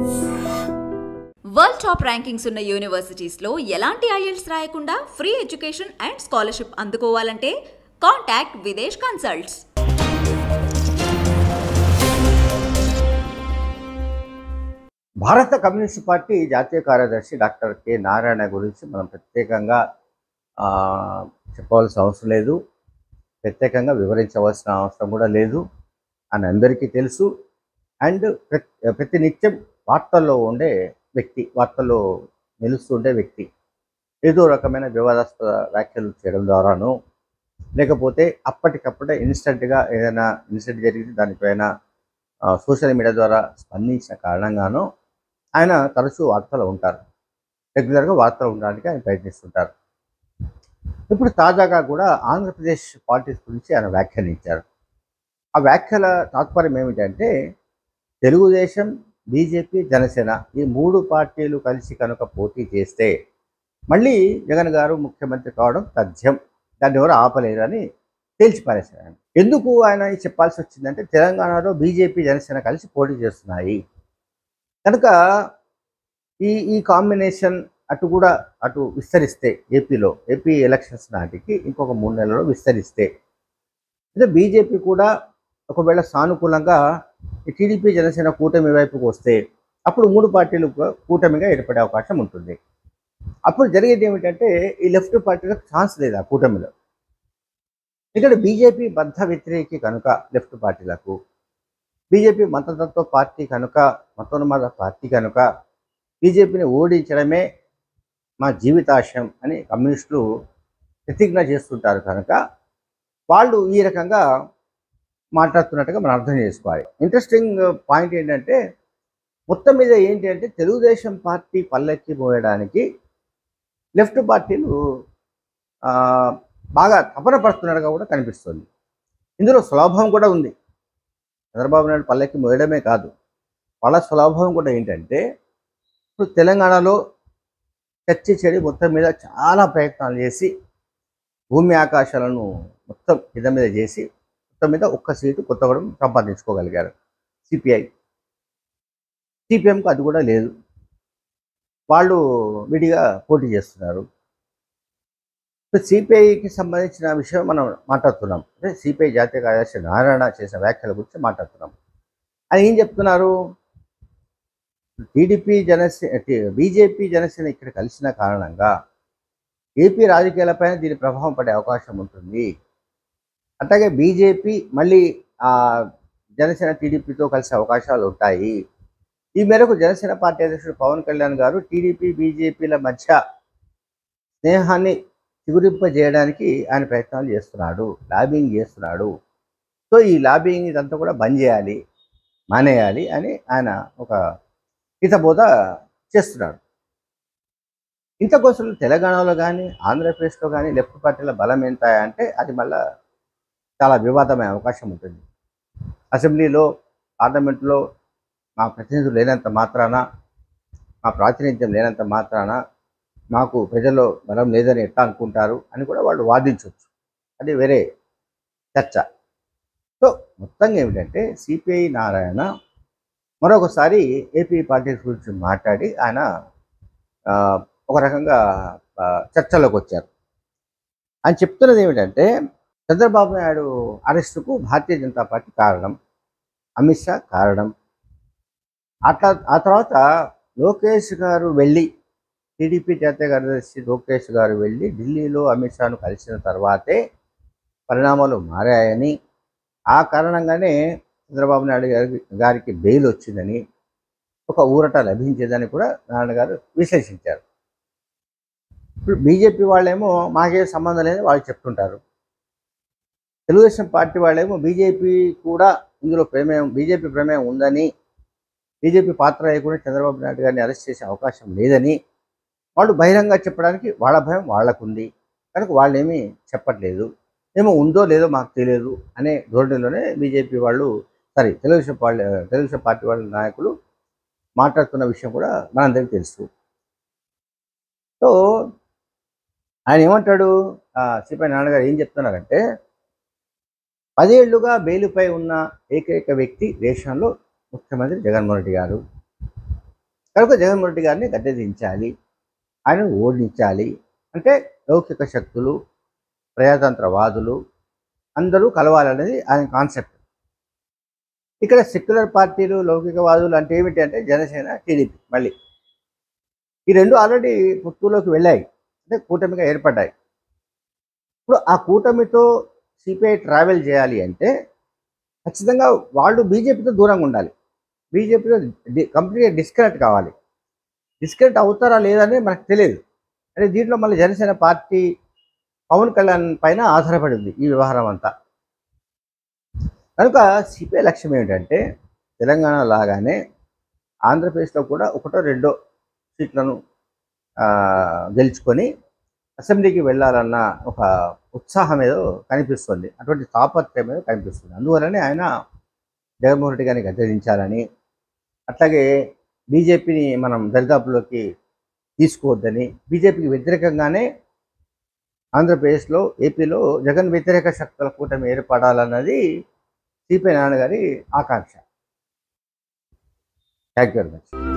world top rankings ఉన్న యూనివర్సిటీస్లో ఎలాంటి IELTS రాయకుండా ఫ్రీ ఎడ్యుకేషన్ అండ్ స్కాలర్షిప్ అందుకోవాలంటే కాంటాక్ట్ విదేశ్ కన్సల్ట్స్ భారత కమ్యూనిస్ట్ పార్టీ జాతీయ కార్యదర్శి డాక్టర్ కె నారాయణ గురించి మనం ప్రత్యేకంగా ఆ, చెప్పవలసిన అవసరం లేదు ప్రత్యేకంగా వివరించవలసిన అవసరం కూడా లేదు అని అందరికీ తెలుసు అండ్ ప్రతి ప్రతి నిత్యం వార్తల్లో ఉండే వ్యక్తి వార్తల్లో నిలుస్తుండే వ్యక్తి ఏదో రకమైన వివాదాస్పద వ్యాఖ్యలు చేయడం ద్వారాను లేకపోతే అప్పటికప్పుడే ఇన్స్టెంట్గా ఏదైనా ఇన్సిడెంట్ జరిగితే దానిపైన ఆ, సోషల్ మీడియా ద్వారా స్పందించిన కారణంగానూ ఆయన తరచూ వార్తలు ఉంటారు రెగ్యులర్గా వార్తలు ఉండడానికి ఆయన ప్రయత్నిస్తుంటారు ఇప్పుడు తాజాగా కూడా ఆంధ్రప్రదేశ్ పాలిటిక్స్ గురించి ఆయన వ్యాఖ్యానించారు ఆ వ్యాఖ్యల తాత్పర్యం ఏమిటంటే తెలుగుదేశం బీజేపీ జనసేన ఈ మూడు పార్టీలు కలిసి కనుక పోటీ చేస్తే మళ్ళీ జగన్ గారు ముఖ్యమంత్రి కావడం తథ్యం దాన్ని ఎవరు ఆపలేరని తేల్చిపారేశారు ఆయన ఎందుకు ఆయన ఇది చెప్పాల్సి వచ్చిందంటే తెలంగాణలో బీజేపీ జనసేన కలిసి పోటీ చేస్తున్నాయి కనుక ఈ ఈ కాంబినేషన్ అటు కూడా అటు విస్తరిస్తే ఏపీలో ఏపీ ఎలక్షన్స్ నాటికి ఇంకొక మూడు నెలల్లో విస్తరిస్తే అయితే బీజేపీ కూడా ఒకవేళ సానుకూలంగా ఈ టీడీపీ జనసేన కూటమి వైపుకు వస్తే అప్పుడు మూడు పార్టీలు కూ- కూటమిగా ఏర్పడే అవకాశం ఉంటుంది అప్పుడు జరిగేది ఏమిటంటే ఈ లెఫ్ట్ పార్టీలకు ఛాన్స్ లేదు ఆ కూటమిలో ఇక్కడ బీజేపీ బద్ధ వ్యతిరేకి కనుక లెఫ్ట్ పార్టీలకు బీజేపీ మతతత్వ పార్టీ కనుక మతోన్మాద పార్టీ కనుక బీజేపీని ఓడించడమే మా జీవితాశయం అని కమ్యూనిస్టులు ప్రతిజ్ఞ చేస్తుంటారు కనుక వాళ్ళు ఈ రకంగా మాట్లాడుతున్నట్టుగా మనం అర్థం చేసుకోవాలి ఇంట్రెస్టింగ్ పాయింట్ ఏంటంటే మొత్తం మీద ఏంటి అంటే తెలుగుదేశం పార్టీ పల్లెక్కి పోయడానికి లెఫ్ట్ పార్టీలు ఆ, బాగా తపన పడుతున్నట్టుగా కూడా కనిపిస్తుంది ఇందులో సులభం కూడా ఉంది చంద్రబాబు నాయుడు పల్లెకి మోయడమే కాదు వాళ్ళ సులభం కూడా ఏంటంటే ఇప్పుడు తెలంగాణలో చర్చ చెడి మొత్తం మీద చాలా ప్రయత్నాలు చేసి భూమి ఆకాశాలను మొత్తం కింద మీద చేసి మొత్తం మీద ఒక్క సీటు కొత్తగూడెం సంపాదించుకోగలిగారు సిపిఐ సిపిఎంకు అది కూడా లేదు వాళ్ళు విడిగా పోటీ చేస్తున్నారు ఇప్పుడు సిపిఐకి సంబంధించిన విషయం మనం మాట్లాడుతున్నాం అంటే సిపిఐ జాతీయ కార్యదర్శి నారాయణ చేసిన వ్యాఖ్యల గురించి మాట్లాడుతున్నాం అని ఏం చెప్తున్నారు టీడీపీ జనసేన బీజేపీ జనసేన ఇక్కడ కలిసిన కారణంగా ఏపీ రాజకీయాలపైన దీని ప్రభావం పడే అవకాశం ఉంటుంది అట్లాగే బీజేపీ మళ్ళీ ఆ జనసేన టీడీపీతో కలిసే అవకాశాలు ఉంటాయి ఈ మేరకు జనసేన పార్టీ అధ్యక్షుడు పవన్ కళ్యాణ్ గారు టీడీపీ బీజేపీల మధ్య స్నేహాన్ని చిగురింపజేయడానికి ఆయన ప్రయత్నాలు చేస్తున్నాడు లాబింగ్ చేస్తున్నాడు సో ఈ లాబింగ్ ఇదంతా కూడా బంద్ చేయాలి మానేయాలి అని ఆయన ఒక హితబోధ చేస్తున్నాడు ఇంతకోసం తెలంగాణలో కానీ ఆంధ్రప్రదేశ్లో కానీ లెఫ్ట్ పార్టీల బలం ఎంత అంటే అది మళ్ళా చాలా వివాదమయ్యే అవకాశం ఉంటుంది అసెంబ్లీలో పార్లమెంట్లో మా ప్రతినిధులు లేనంత మాత్రాన మా ప్రాతినిధ్యం లేనంత మాత్రాన మాకు ప్రజల్లో బలం లేదని ఎట్లా అనుకుంటారు అని కూడా వాళ్ళు వాదించవచ్చు అది వేరే చర్చ సో మొత్తంగా ఏమిటంటే సిపిఐ నారాయణ మరొకసారి ఏపీ పార్టీ గురించి మాట్లాడి ఆయన ఆ, ఒక రకంగా ఆ, చర్చలోకి వచ్చారు ఆయన చెప్తున్నది ఏమిటంటే చంద్రబాబు నాయుడు అరెస్టుకు భారతీయ జనతా పార్టీ కారణం అమిత్ షా కారణం అట్లా ఆ తర్వాత లోకేష్ గారు వెళ్ళి టీడీపీ జాతీయ కార్యదర్శి లోకేష్ గారు వెళ్ళి ఢిల్లీలో అమిత్ షాను కలిసిన తర్వాతే పరిణామాలు మారాయని ఆ కారణంగానే చంద్రబాబు నాయుడు గారి గారికి బెయిల్ వచ్చిందని ఒక ఊరట లభించేదని కూడా నారాయణ గారు విశ్లేషించారు ఇప్పుడు బీజేపీ వాళ్ళేమో మాకే సంబంధం లేదని వాళ్ళు చెప్తుంటారు తెలుగుదేశం పార్టీ వాళ్ళేమో బీజేపీ కూడా ఇందులో ప్రమేయం బీజేపీ ప్రమేయం ఉందని బీజేపీ పాత్ర లేకుండా చంద్రబాబు నాయుడు గారిని అరెస్ట్ చేసే అవకాశం లేదని వాళ్ళు బహిరంగ చెప్పడానికి వాళ్ళ భయం వాళ్ళకుంది కనుక వాళ్ళేమీ చెప్పట్లేదు ఏమో ఉందో లేదో మాకు తెలియదు అనే ధోరణిలోనే బీజేపీ వాళ్ళు సారీ తెలుగుదేశం వాళ్ళ తెలుగుదేశం పార్టీ వాళ్ళ నాయకులు మాట్లాడుతున్న విషయం కూడా మనందరికీ తెలుసు సో ఆయన ఏమంటాడు సిపిఐ నాన్నగారు ఏం చెప్తున్నారంటే పదేళ్లుగా బెయిలుపై ఉన్న ఏకైక వ్యక్తి దేశంలో ముఖ్యమంత్రి జగన్మోహన్ రెడ్డి గారు కనుక జగన్మోహన్ రెడ్డి గారిని గద్దె దించాలి ఆయన ఓడించాలి అంటే లౌకిక శక్తులు ప్రజాతంత్రవాదులు అందరూ కలవాలనేది ఆయన కాన్సెప్ట్ ఇక్కడ సెక్యులర్ పార్టీలు లౌకికవాదులు అంటే ఏమిటి అంటే జనసేన టీడీపీ మళ్ళీ ఈ రెండు ఆల్రెడీ పుత్తూరులోకి వెళ్ళాయి అంటే కూటమిగా ఏర్పడ్డాయి ఇప్పుడు ఆ కూటమితో సిపిఐ ట్రావెల్ చేయాలి అంటే ఖచ్చితంగా వాళ్ళు బీజేపీతో దూరంగా ఉండాలి బీజేపీతో డి కంప్లీట్గా డిస్కనెక్ట్ కావాలి డిస్కనెక్ట్ అవుతారా లేదని మనకు తెలియదు అంటే దీంట్లో మళ్ళీ జనసేన పార్టీ పవన్ కళ్యాణ్ పైన ఆధారపడి ఉంది ఈ వ్యవహారం అంతా కనుక సిపిఐ లక్ష్యం ఏమిటంటే తెలంగాణ లాగానే ఆంధ్రప్రదేశ్లో కూడా ఒకటో రెండో సీట్లను ఆ, గెలుచుకొని అసెంబ్లీకి వెళ్ళాలన్న ఒక ఉత్సాహం ఏదో కనిపిస్తుంది అటువంటి తాపత్రయం ఏదో కనిపిస్తుంది అందువలనే ఆయన జగన్మోహన్ రెడ్డి గారిని గద్దెదించాలని అట్లాగే బీజేపీని మనం దరిదాపులోకి తీసుకోవద్దని బీజేపీకి వ్యతిరేకంగానే ఆంధ్రప్రదేశ్లో ఏపీలో జగన్ వ్యతిరేక శక్తుల కూటమి ఏర్పడాలన్నది సిపిఐ నాన్నగారి ఆకాంక్ష థ్యాంక్ యూ వెరీ మచ్